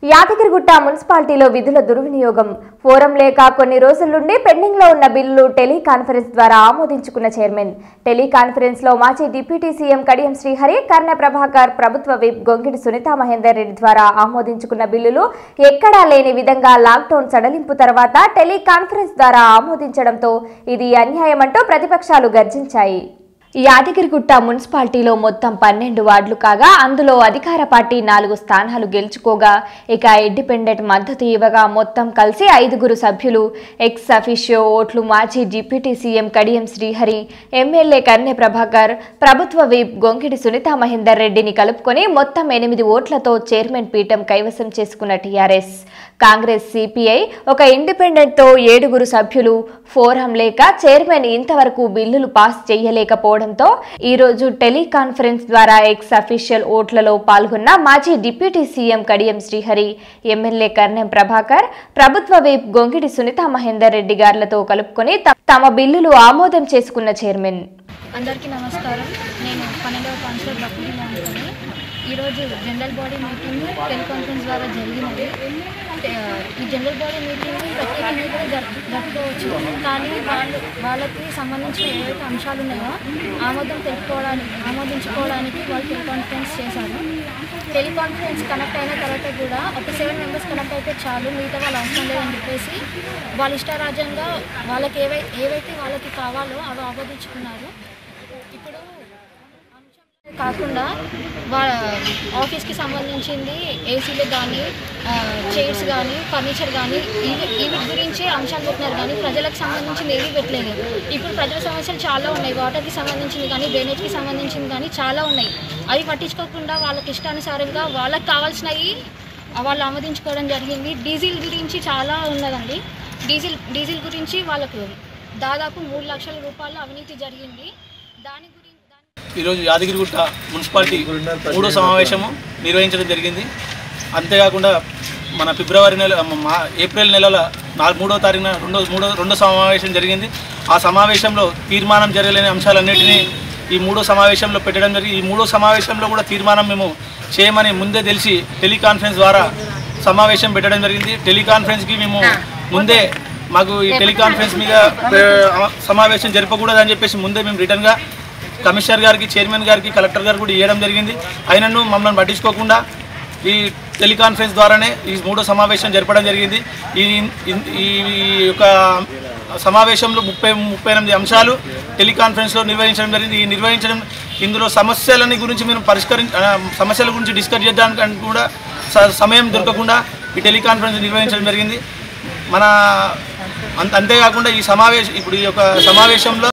యాదగిరిగుట్ట మున్సిపాలిటీలో విధుల దుర్వినియోగం ఫోరం లేక కొన్ని రోజుల నుండి పెండింగ్ లో ఉన్న బిల్లులు టెలికాన్ఫరెన్స్ ద్వారా ఆమోదించుకున్న చైర్మన్ టెలికాన్ఫరెన్స్ లో మాజీ డిప్యూటీ సీఎం కడియం శ్రీహరి కర్ణ ప్రభాకర్ ప్రభుత్వ విప్ గొంగిడి సునీతా మహేందర్ రెడ్డి ద్వారా ఆమోదించుకున్న బిల్లులు ఎక్కడా లేని విధంగా లాక్డౌన్ సడలింపు తర్వాత టెలికాన్ఫరెన్స్ ద్వారా ఆమోదించడంతో ఇది అన్యాయమంటూ ప్రతిపక్షాలు గర్జించాయి యాదగిరిగుట్ట మున్సిపాలిటీలో మొత్తం పన్నెండు వార్డులు కాగా అందులో అధికార పార్టీ నాలుగు స్థానాలు గెలుచుకోగా ఇక ఇండిపెండెంట్ మద్దతు ఇవ్వగా మొత్తం కలిసి ఐదుగురు సభ్యులు ఎక్స్ అఫిషియో ఓట్లు మాజీ deputy CM Kadiyam Srihari MLA కన్నె ప్రభాకర్ ప్రభుత్వ విప్ గొంగిడి సునీతా మహేందర్ రెడ్డిని కలుపుకొని మొత్తం ఎనిమిది ఓట్లతో చైర్మన్ పీఠం కైవసం చేసుకున్న టీఆర్ఎస్ కాంగ్రెస్ సిపిఐ ఒక ఇండిపెండెంట్ తో ఏడుగురు సభ్యులు ఫోరం లేక చైర్మన్ ఇంతవరకు బిల్లులు పాస్ చేయలేకపోవడంతో ఈ రోజు టెలికాన్ఫరెన్స్ ద్వారా ఎక్స్ అఫీషియల్ ఓట్లలో పాల్గొన్న మాజీ deputy CM Kadiyam Srihari MLA Karnam Prabhakar ప్రభుత్వ విప్ గొంగిడి సునీతా మహేందర్ రెడ్డి గార్లతో కలుపుకొని త- తమ బిల్లులు ఆమోదం చేసుకున్న చైర్మన్ అందరికీ నమస్కారం నేను పన్నెండవ కౌన్సిలర్ బక్కుని అనుకుని ఈరోజు జనరల్ బాడీ మీటింగ్ టెలికాన్ఫరెన్స్ ద్వారా జరిగినది ఏ, ఈ జనరల్ బాడీ మీటింగ్ ప్రత్యేకంగా కూడా జరు- జరుపుకోవచ్చు కానీ వాళ్ళు వాళ్ళకి సంబంధించిన ఏవైతే అంశాలు ఉన్నాయో ఆమోదం తెలుపుకోవడానికి ఆమోదించుకోవడానికి వాళ్ళు టెలికాన్ఫరెన్స్ చేశారు టెలికాన్ఫరెన్స్ కనెక్ట్ అయిన తర్వాత కూడా ఒక సెవెన్ మెంబర్స్ కనెక్ట్ అయితే చాలు మిగతా వాళ్ళు అవసరం లేదని చెప్పేసి వాళ్ళ ఇష్టారాజ్యంగా వాళ్ళకి ఏవై ఏవైతే వాళ్ళకి కావాలో అవి ఆమోదించుకున్నారు ఇప్పుడు అంశం కాకుండా వాళ్ళ ఆఫీస్కి సంబంధించింది ఏసీలు కానీ చైర్స్ కానీ ఫర్నిచర్ కానీ ఇవి ఇవి గురించి అంశాలు పెట్టినారు కానీ ప్రజలకు సంబంధించింది ఏవి పెట్టలేదు ఇప్పుడు ప్రజల సమస్యలు చాలా ఉన్నాయి వాటర్కి సంబంధించింది కానీ డ్రైనేజ్కి సంబంధించింది కానీ చాలా ఉన్నాయి అవి పట్టించుకోకుండా వాళ్ళకి ఇష్టానుసారంగా వాళ్ళకి కావాల్సినవి వాళ్ళు ఆమోదించుకోవడం జరిగింది డీజిల్ గురించి చాలా ఉన్నదండి డీజిల్ డీజిల్ గురించి వాళ్ళకు దాదాపు మూడు లక్షల రూపాయల అవినీతి జరిగింది దాని గురించి దాని ఈరోజు యాదగిరిగుట్ట మున్సిపాలిటీ మూడో సమావేశము నిర్వహించడం జరిగింది అంతేకాకుండా మన ఫిబ్రవరి నెల మా ఏప్రిల్ నెలల నాలుగు మూడో తారీఖున రెండో మూడో రెండో సమావేశం జరిగింది ఆ సమావేశంలో తీర్మానం జరగలేని అంశాలన్నింటినీ ఈ మూడో సమావేశంలో పెట్టడం జరిగింది ఈ మూడో సమావేశంలో కూడా తీర్మానం మేము చేయమని ముందే తెలిసి టెలికాన్ఫరెన్స్ ద్వారా సమావేశం పెట్టడం జరిగింది టెలికాన్ఫరెన్స్కి మేము ముందే మాకు ఈ టెలికాన్ఫరెన్స్ మీద ఆ, సమావేశం జరపకూడదని చెప్పేసి ముందే మేము రిటర్న్గా కమిషనర్ గారికి చైర్మన్ గారికి కలెక్టర్ గారు కూడా ఇవ్వడం జరిగింది అయినను మమ్మల్ని పట్టించుకోకుండా ఈ టెలికాన్ఫరెన్స్ ద్వారానే ఈ మూడో సమావేశం జరపడం జరిగింది ఈ ఈ- ఈ యొక్క సమావేశంలో ముప్పై ముప్పై ఎనిమిది అంశాలు టెలికాన్ఫరెన్స్లో నిర్వహించడం జరిగింది ఈ నిర్వహించడం ఇందులో సమస్యలని గురించి మేము పరిష్కరి ఆ, సమస్యల గురించి డిస్కస్ చేయడానికి కూడా స- సమయం దొరకకుండా ఈ టెలికాన్ఫరెన్స్ నిర్వహించడం జరిగింది మన అంత అంతేకాకుండా ఈ సమావేశం ఇప్పుడు ఈ యొక్క సమావేశంలో